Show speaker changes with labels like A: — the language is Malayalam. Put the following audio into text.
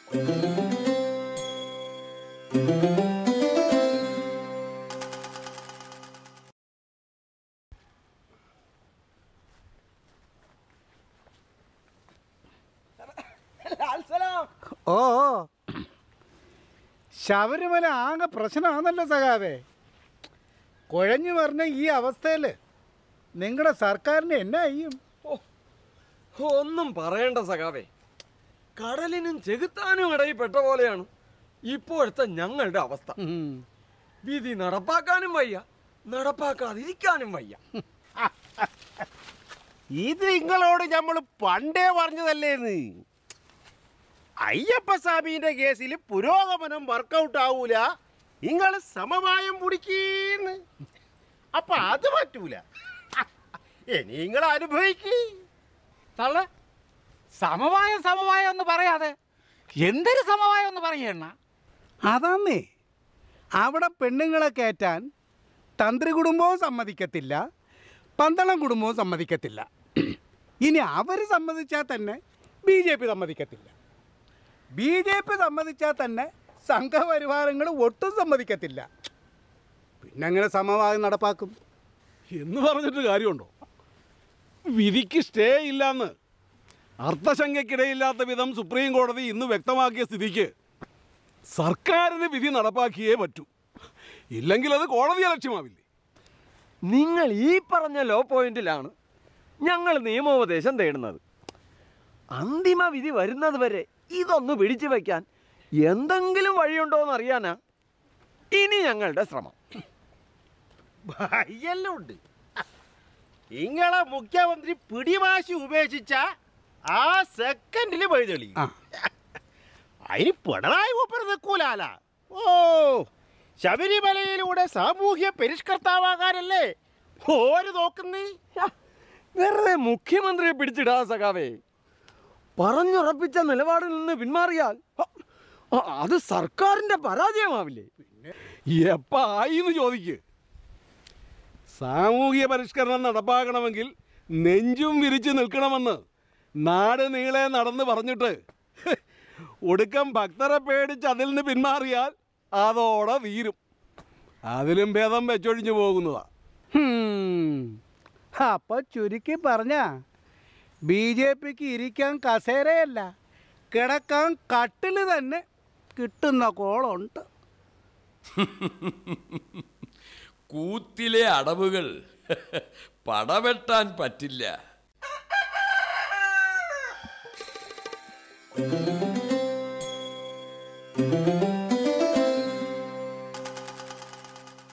A: ഓ ശബരിമല ആകെ പ്രശ്നമാണല്ലോ സഖാവേ കുഴഞ്ഞു പറഞ്ഞ ഈ അവസ്ഥയിൽ നിങ്ങളുടെ സർക്കാരിന് എന്നാ ചെയ്യും
B: ഓ ഒന്നും പറയണ്ട സഖാവേ കടലിനും ചെകുത്താനും ഇടയിൽപ്പെട്ട പോലെയാണ് ഇപ്പോഴത്തെ ഞങ്ങളുടെ അവസ്ഥ വിധി നടപ്പാക്കാനും വയ്യ നടപ്പാക്കാതിരിക്കാനും വയ്യ
C: ഇത് നിങ്ങളോട് നമ്മൾ പണ്ടേ പറഞ്ഞതല്ലേന്ന് അയ്യപ്പ സ്വാമീന്റെ കേസിൽ പുരോഗമനം വർക്കൗട്ട് ആവൂല നിങ്ങൾ സമവായം പിടിക്കീന്ന് അപ്പൊ അത് പറ്റൂല ഇനി നിങ്ങൾ അനുഭവിക്കേ
D: തള്ള സമവായം സമവായം എന്ന് പറയാതെ എന്തൊരു സമവായം എന്ന് പറയണ
A: അതാന്നേ അവിടെ പെണ്ണുങ്ങളെ കയറ്റാൻ തന്ത്രി കുടുംബവും സമ്മതിക്കത്തില്ല പന്തളം കുടുംബവും സമ്മതിക്കത്തില്ല ഇനി അവർ സമ്മതിച്ചാൽ തന്നെ ബി ജെ പി സമ്മതിക്കത്തില്ല ബി ജെ പി സമ്മതിച്ചാൽ തന്നെ സംഘപരിവാരങ്ങൾ ഒട്ടും സമ്മതിക്കത്തില്ല പിന്നെ അങ്ങനെ സമവായം നടപ്പാക്കും
E: എന്ന് പറഞ്ഞിട്ട് കാര്യമുണ്ടോ വിധിക്ക് സ്റ്റേ ഇല്ലാന്ന് അർത്ഥശങ്കയ്ക്കിടയില്ലാത്ത വിധം സുപ്രീം കോടതി ഇന്ന് വ്യക്തമാക്കിയ സ്ഥിതിക്ക് സർക്കാരിന് വിധി നടപ്പാക്കിയേ പറ്റൂ ഇല്ലെങ്കിൽ അത് കോടതിയെ ലക്ഷ്യമാവില്ലേ
B: നിങ്ങൾ ഈ പറഞ്ഞ ലോ പോയിന്റിലാണ് ഞങ്ങൾ നിയമോപദേശം തേടുന്നത് അന്തിമ വിധി വരുന്നത് വരെ ഇതൊന്ന് പിടിച്ചു വയ്ക്കാൻ എന്തെങ്കിലും വഴിയുണ്ടോ എന്ന് അറിയാനാ ഇനി ഞങ്ങളുടെ ശ്രമം
C: ഭയല്ലാം ഉണ്ട് നിങ്ങളെ മുഖ്യമന്ത്രി പിടിവാശി ഉപേക്ഷിച്ച ആ സെക്കൻഡിൽ വഴിതെളി
A: ആ.
C: അതിന് പിണറായി മൂപ്പർ നിൽക്കൂലാല ഓ ശബരിമലയിലൂടെ സാമൂഹ്യ പരിഷ്കർത്താവാകാനല്ലേ ഓര് നോക്കുന്നേ
B: യാ, വെറുതെ മുഖ്യമന്ത്രിയെ പിടിച്ചിടാ സഖാവേ പറഞ്ഞുറപ്പിച്ച നിലപാടിൽ നിന്ന് പിന്മാറിയാൽ അ, അ, അത് സർക്കാരിന്റെ പരാജയമാവില്ലേ
E: എപ്പ ആയിന്ന് ചോദിക്ക് സാമൂഹിക പരിഷ്കരണം നടപ്പാക്കണമെങ്കിൽ നെഞ്ചും വിരിച്ച് നിൽക്കണമെന്ന് നാട് നീളെ നടന്ന് പറഞ്ഞിട്ട് ഒടുക്കം ഭക്തരെ പേടിച്ച് അതിൽ നിന്ന് പിന്മാറിയാൽ അതോടെ തീരും അതിലും ഭേദം വെച്ചൊഴിഞ്ഞു പോകുന്നതാ
A: അപ്പൊ ചുരുക്കി പറഞ്ഞ ബി ജെ പിക്ക് ഇരിക്കാൻ കസേരയല്ല കിടക്കാൻ കട്ടില് തന്നെ കിട്ടുന്ന കോളുണ്ട്
F: കൂത്തിലെ അടവുകൾ പടവെട്ടാൻ പറ്റില്ല
C: ആ